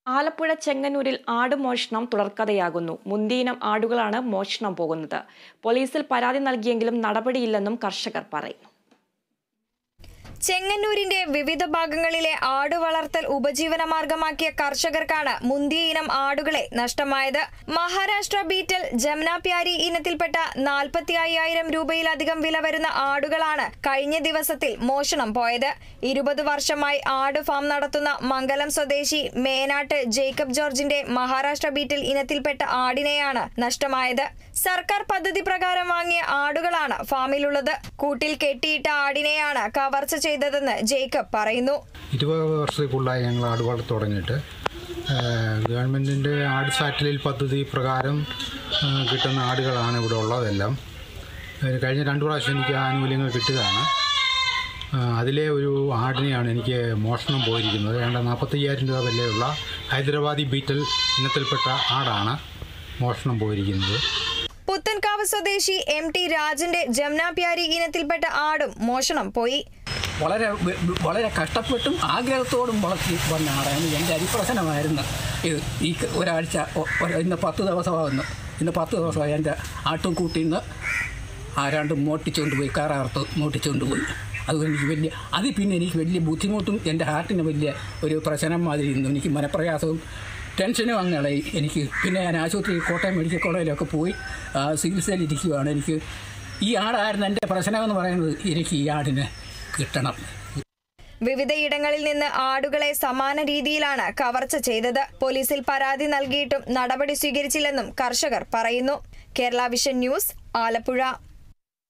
ആലപ്പുഴ ചെങ്ങന്നൂരിൽ ആട് മോഷണം തുടർക്കഥയാകുന്നു മുന്തിയിനം ആടുകളാണ് മോഷണം പോകുന്നത് പോലീസിൽ പരാതി നൽകിയെങ്കിലും നടപടിയില്ലെന്നും കർഷകർ പറയുന്നു ചെങ്ങന്നൂരിന്റെ വിവിധ ഭാഗങ്ങളിലെ ആടു വളർത്തൽ ഉപജീവന മാർഗമാക്കിയ കർഷകർക്കാണ് മുന്തിയ ഇനം ആടുകളെ നഷ്ടമായത് മഹാരാഷ്ട്ര ബീറ്റൽ ജംന പ്യാരി ഇനത്തിൽപ്പെട്ട നാൽപ്പത്തി അയ്യായിരം രൂപയിലധികം വില വരുന്ന ആടുകളാണ് കഴിഞ്ഞ ദിവസത്തിൽ മോഷണം പോയത് ഇരുപത് വർഷമായി ആട് ഫാം നടത്തുന്ന മംഗലം സ്വദേശി മേനാട്ട് ജേക്കബ് ജോർജിന്റെ മഹാരാഷ്ട്ര ബീറ്റൽ ഇനത്തിൽപ്പെട്ട ആടിനെയാണ് നഷ്ടമായത് സർക്കാർ പദ്ധതി പ്രകാരം വാങ്ങിയ ആടുകളാണ് ഫാമിലുള്ളത് കൂട്ടിൽ കെട്ടിയിട്ട ആടിനെയാണ് കവർച്ച ചെയ്തതെന്ന് ജേക്കബ് പറയുന്നു ഇരുപത് വർഷത്തേക്കുള്ളായി ഞങ്ങൾ ആട് വളർത്തി തുടങ്ങിയിട്ട് ഗവൺമെൻറ്റിൻ്റെ ആട് സാറ്റലൈറ്റ് പദ്ധതി പ്രകാരം ആ, കിട്ടുന്ന ആടുകളാണ് ഇവിടെ ഉള്ളതെല്ലാം അതിന് കഴിഞ്ഞ രണ്ട് പ്രാവശ്യം എനിക്ക് ആനുകൂല്യങ്ങൾ കിട്ടിയതാണ് ആ, അതിലെ ഒരു ആടിനെയാണ് എനിക്ക് മോഷണം പോയിരിക്കുന്നത് ഏതാണ്ട് നാൽപ്പത്തയ്യായിരം രൂപ വിലയുള്ള ഹൈദരാബാദി ബീറ്റൽ ഇനത്തിൽപ്പെട്ട ആടാണ് മോഷണം പോയിരിക്കുന്നത് പുത്തൻകാവ് സ്വദേശി എം ടി രാജന്റെ ജംന പ്യാരി ഇനത്തിൽപ്പെട്ട ആടും മോഷണം പോയി വളരെ വ- വ- വളരെ കഷ്ടപ്പെട്ടും ആഗ്രഹത്തോടും വളർത്തി വന്ന ആടാണ് എൻ്റെ അരിപ്രസനമായിരുന്നു ഇത് ഈ ക- ഒരാഴ്ച ഒ- ഒരു- ഇന്ന് പത്ത് ദിവസമാകുന്നു ഇന്ന് പത്ത് ദിവസമായി എൻ്റെ ആട്ടും കൂട്ടിന്ന് ആരാണ്ട് മോട്ടിച്ചുകൊണ്ട് പോയി കാറാർത്ത് മോട്ടിച്ചുകൊണ്ട് പോയി അത് എനിക്ക് വലിയ അത് പിന്നെ എനിക്ക് വലിയ ബുദ്ധിമുട്ടും എൻ്റെ ഹാർട്ടിന് വലിയ ഒരു പ്രശ്നം മാതിരി ഇരുന്നു എനിക്ക് മനപ്രയാസവും ടെൻഷനും അങ്ങനെയായി എനിക്ക് പിന്നെ ഞാൻ ആശുപത്രി കോട്ടയം മെഡിക്കൽ കോളേജിലൊക്കെ പോയി ആ, ചികിത്സയിലിരിക്കുകയാണ് എനിക്ക് ഈ ആടായിരുന്നു എൻ്റെ പ്രശ്നമെന്ന് പറയുന്നത് എനിക്ക് ഈ ആടിനെ കിട്ടണം വിവിധയിടങ്ങളിൽ നിന്ന് ആടുകളെ സമാന രീതിയിലാണ് കവർച്ച ചെയ്തത് പോലീസിൽ പരാതി നൽകിയിട്ടും നടപടി സ്വീകരിച്ചില്ലെന്നും കർഷകർ പറയുന്നു കേരള വിഷൻ ന്യൂസ് ആലപ്പുഴ